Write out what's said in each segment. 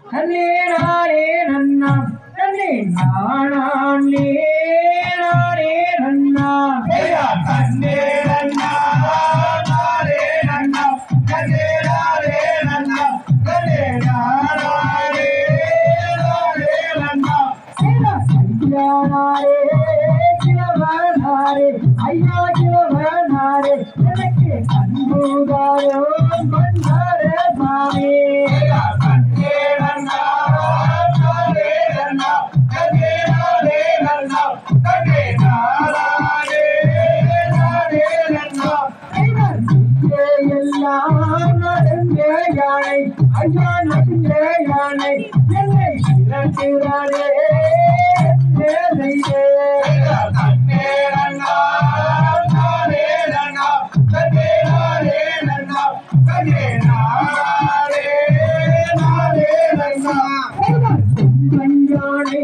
நன்னே நானே நன்னா நன்னே நானே நானே நன்னா ஐயா தன்னே நன்னா நானே நன்னா தன்னே நானே நன்னா தன்னே நானே நானே நன்னா ஐயாரே சிவனாரே ஐயா சிவனாரே எனக்கு கண்பூதாரோ மன்னாரே சாமி ஐயா தன்னே நன்னா நானே நன்னா தன்னே நானே நன்னா தன்னே நானே நானே நன்னா எல்லாம் நடந்த யானை ஐயா நடந்த யானை என்னை இறக்கிறாரே வேலையே ஐயா தன்னே நன்னா நானே நன்னா தன்னே நானே நன்னா தன்னே நானே நானே நன்னா கஞ்சானை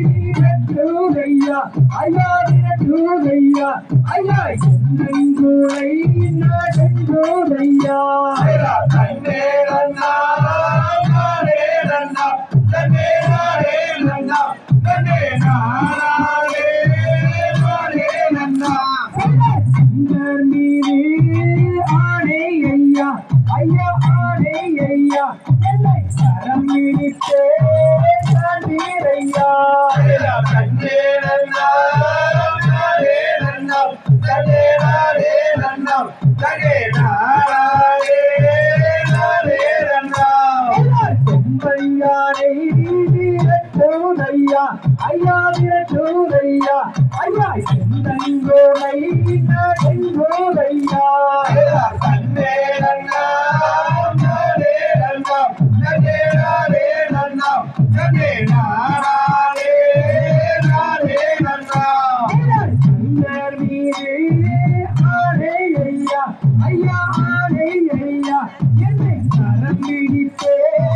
தூதையா ஐயா தூதையா ஐயா என்னை நடந்தூதையா ஐயா தன்னே நன்னா நானே நன்னா தன்னே நானே நன்னா தன்னே நானே நானே நன்னா சுந்தர் மீது ஆணை ஐயா ஐயா ஆணை ஐயா என்னை கரம் பிடித்தே கண்டீரையா ஐயா தன்னே நன்னா நானே நன்னா தன்னே நானே நன்னா தன்னே நானே நானே நன்னா செம்பையானை வீரத்தூதையா ஐயா வீரத்தூதையா ஐயா செந்தங்கோலை நடங்கோலையா ஐயா தன்னே நன்னா நானே நன்னா தன்னே நானே நன்னா தன்னே நானே நானே நன்னா சுந்தர் மீது ஆணை ஐயா ஐயா ஆணை ஐயா என்னை கரம் பிடித்தே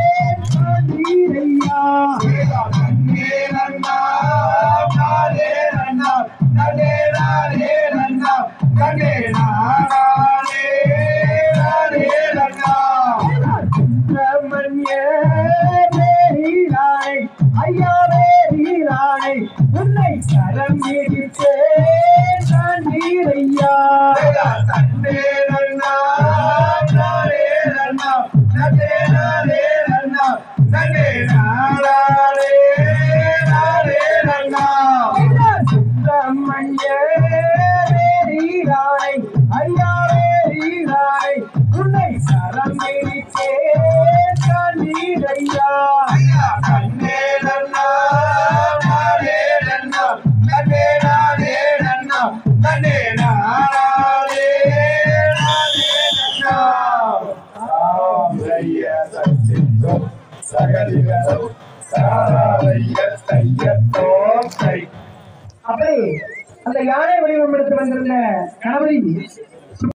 கண்டீரையா ஐயா தன்னே நன்னா நானே நன்னா தன்னே நானே நன்னா தன்னே நானே நானே நன்னா சுப்பிரமணிய வேரிராணை ஐயா வேரிராணை உன்னை கரம் பிடித்தே கண்டீரையா ஐயா தன்னே நன்னா நானே நன்னா தன்னே நானே நன்னா தன்னே நானே நானே நன்னா சுப்பிரமணிய வேரிராணை ஐயா வேரிராணை உன்னை கரம் பிடித்தே கண்டீரையா ஐயா தன்னே நன்னா நானே நன்னா தன்னே நானே நன்னா தன்னே நானே நானே நன்னா ஆம் ஐயா சத்தியம் சகலிகளும் சாராய தையத்தோம் கை அப்படி அந்த யானை வடிவம் எடுத்து வந்திருந்த கணபதி